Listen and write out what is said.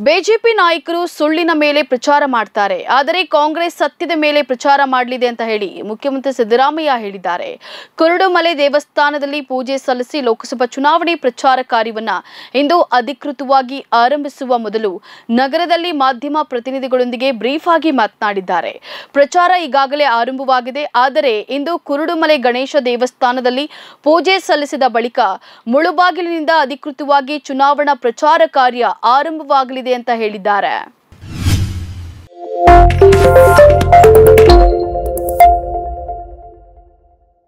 BJP ನಾಯಕರು ಸುಳ್ಳಿನ ಮೇಲೆ ಪ್ರಚಾರ ಮಾಡ್ತಾರೆ ಆದರೆ ಕಾಂಗ್ರೆಸ್ ಸತ್ಯದ ಮೇಲೆ ಪ್ರಚಾರ ಮಾಡಲಿದೆ ಅಂತ ಹೇಳಿ ಮುಖ್ಯಮಂತ್ರಿ ಸಿದ್ದರಾಮಯ್ಯ ಹೇಳಿದ್ದಾರೆ ಕುರುಡುಮಲೆ ದೇವಸ್ಥಾನದಲ್ಲಿ ಪೂಜೆ ಸಲ್ಲಿಸಿ ಲೋಕಸಭಾ ಚುನಾವಣೆ ಪ್ರಚಾರ ಕಾರ್ಯವನ್ನ ಇಂದು ಅಧಿಕೃತವಾಗಿ ಆರಂಭಿಸುವ ಮೊದಲು ನಗರದಲ್ಲಿ ಮಾಧ್ಯಮ ಪ್ರತಿನಿಧಿಗಳೊಂದಿಗೆ ಬ್ರೀಫ್ ಆಗಿ ಮಾತನಾಡಿದ್ದಾರೆ ಪ್ರಚಾರ ಈಗಾಗಲೇ ಆರಂಭವಾಗಿದೆ ಆದರೆ ಇಂದು ಕುರುಡುಮಲೆ ಗಣೇಶ ದೇವಸ್ಥಾನದಲ್ಲಿ ಪೂಜೆ ಸಲ್ಲಿಸಿದ ಬಳಿಕ ಮುಳುಬಾಗಿಲಿನಿಂದ ಅಧಿಕೃತವಾಗಿ ಚುನಾವಣಾ ಪ್ರಚಾರ ಕಾರ್ಯ ಆರಂಭವಾಗಲಿದೆ ಅಂತ ಹೇಳಿದ್ದಾರೆ